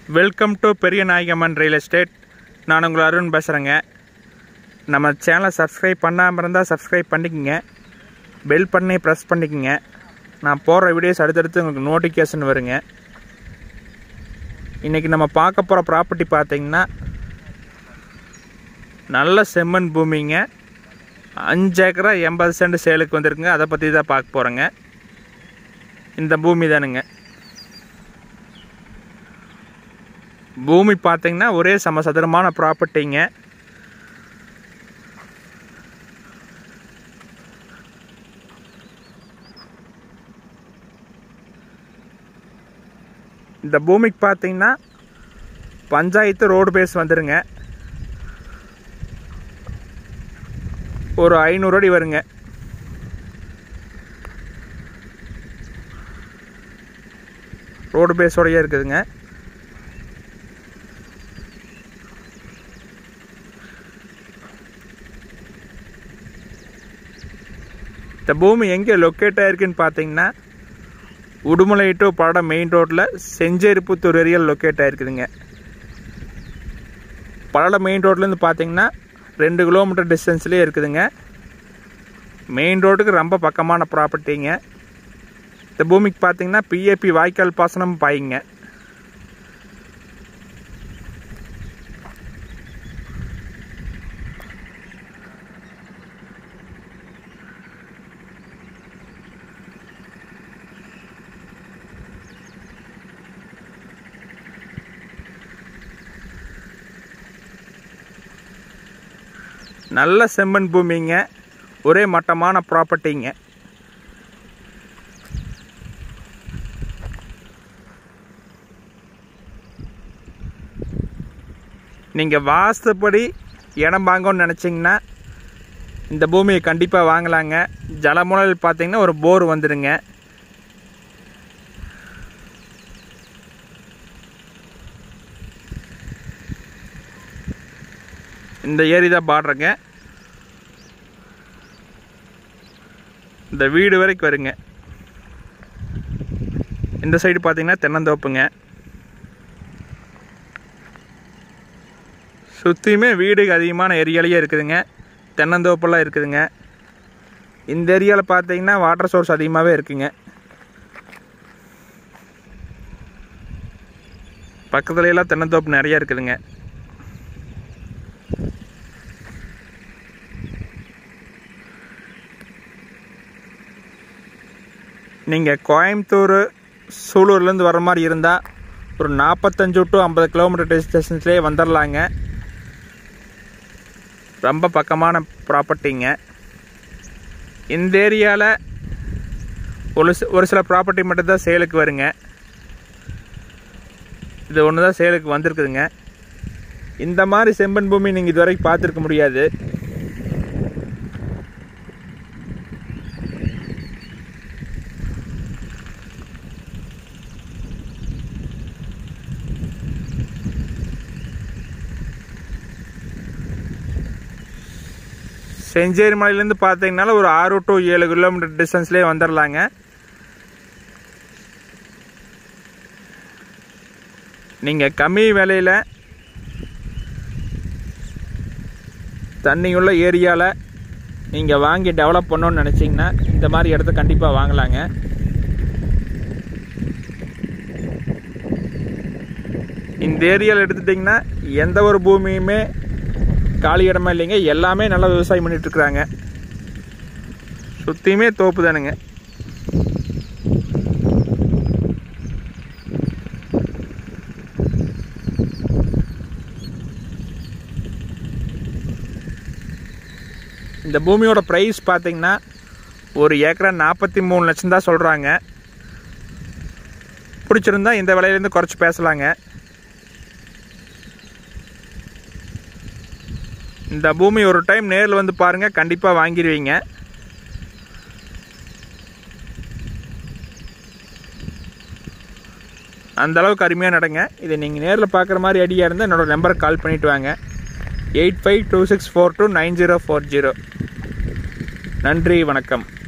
welcome to பெரிய நாயகம்மன் real estate நான் உங்கள் அருண் பேசுகிறேங்க நம்ம சேனலை சப்ஸ்கிரைப் பண்ணாமல் இருந்தால் சப்ஸ்கிரைப் பண்ணிக்கோங்க பெல் பண்ணி ப்ரெஸ் பண்ணிக்கோங்க நான் போடுற வீடியோஸ் அடுத்தடுத்து உங்களுக்கு நோட்டிஃபிகேஷன் வருங்க இன்றைக்கி நம்ம பார்க்க போகிற ப்ராப்பர்ட்டி பார்த்தீங்கன்னா நல்ல செம்மண் பூமிங்க அஞ்சு ஏக்கரா எண்பது சென்ட் சேலுக்கு வந்திருக்குங்க அதை பற்றி தான் பார்க்க போகிறேங்க இந்த பூமி தானுங்க பூமி பார்த்தீங்கன்னா ஒரே சமசதுரமான ப்ராப்பர்ட்டிங்க இந்த பூமிக்கு பார்த்தீங்கன்னா பஞ்சாயத்து ரோடு பேஸ் வந்துருங்க ஒரு ஐநூறு அடி வருங்க ரோடு பேஸோடயே இருக்குதுங்க இந்த பூமி எங்கே லொக்கேட் ஆயிருக்குன்னு பார்த்தீங்கன்னா உடுமலை டு படம் மெயின் ரோட்டில் செஞ்சேரிப்புத்தூர் ஏரியாவில் லொக்கேட் ஆயிருக்குதுங்க பல்லடம் மெயின் ரோட்லேருந்து பார்த்தீங்கன்னா ரெண்டு கிலோமீட்டர் டிஸ்டன்ஸ்லேயே இருக்குதுங்க மெயின் ரோட்டுக்கு ரொம்ப பக்கமான ப்ராப்பர்ட்டிங்க இந்த பூமிக்கு பார்த்தீங்கன்னா பிஏபி வாய்க்கால் பாசனம் பாய்ங்க நல்ல செம்மண் பூமிங்க ஒரே மட்டமான ப்ராப்பர்ட்டிங்க நீங்கள் வாஸ்துப்படி இடம் வாங்கணும்னு நினச்சிங்கன்னா இந்த பூமியை கண்டிப்பாக வாங்கலாங்க ஜலமுனல் பார்த்தீங்கன்னா ஒரு போர் வந்துடுங்க இந்த ஏரி தான் பாடுறங்க இந்த வீடு வரைக்கும் வருங்க இந்த சைடு பார்த்தீங்கன்னா தென்னந்தோப்புங்க சுற்றியுமே வீடு அதிகமான ஏரியாலேயே இருக்குதுங்க தென்னந்தோப்பெல்லாம் இருக்குதுங்க இந்த ஏரியாவில் பார்த்தீங்கன்னா வாட்டர் சோர்ஸ் அதிகமாகவே இருக்குங்க பக்கத்துல எல்லாம் தென்னந்தோப்பு நிறைய இருக்குதுங்க நீங்கள் கோயம்புத்தூர் சூலூர்லேருந்து வர மாதிரி இருந்தால் ஒரு நாற்பத்தஞ்சு டு ஐம்பது கிலோமீட்டர் டிஸ்டன்ஸ்லேயே வந்துடலாங்க ரொம்ப பக்கமான ப்ராப்பர்ட்டிங்க இந்த ஏரியாவில் ஒரு சி- ஒரு சில ப்ராப்பர்ட்டி மட்டும்தான் சேலுக்கு வருங்க இது ஒன்று தான் சேலுக்கு வந்திருக்குதுங்க இந்த மாதிரி செம்பன் பூமி நீங்கள் இது வரைக்கும் பார்த்துருக்க முடியாது செஞ்சேரி மலையிலேருந்து பார்த்தீங்கனால ஒரு ஆறு டு ஏழு கிலோமீட்டர் டிஸ்டன்ஸ்லேயே வந்துடலாங்க நீங்கள் கம்மி விலையில் தண்ணியுள்ள ஏரியாவில் நீங்கள் வாங்கி டெவலப் பண்ணணும்னு நினச்சிங்கன்னா இந்த மாதிரி இடத்த கண்டிப்பாக வாங்கலாங்க இந்த ஏரியாவில் எடுத்துட்டிங்கன்னா எந்த ஒரு பூமியுமே காலி இடமா இல்லைங்க எல்லாமே நல்லா விவசாயம் பண்ணிட்டு இருக்கிறாங்க சுற்றியுமே தோப்பு தானுங்க இந்த பூமியோட ப்ரைஸ் பார்த்தீங்கன்னா ஒரு ஏக்கரா நாற்பத்தி மூணு லட்சம் தான் சொல்கிறாங்க பிடிச்சிருந்தா இந்த விலையிலேருந்து குறைச்சி பேசலாங்க இந்த பூமி ஒரு டைம் நேரில் வந்து பாருங்கள் கண்டிப்பாக வாங்கிடுவீங்க அந்த அளவுக்கு அருமையாக நடங்க இதை நீங்கள் நேரில் பார்க்குற மாதிரி ஐடியா இருந்தால் என்னோட நம்பருக்கு கால் பண்ணிட்டு வாங்க eight five two six four two nine zero four zero நன்றி வணக்கம்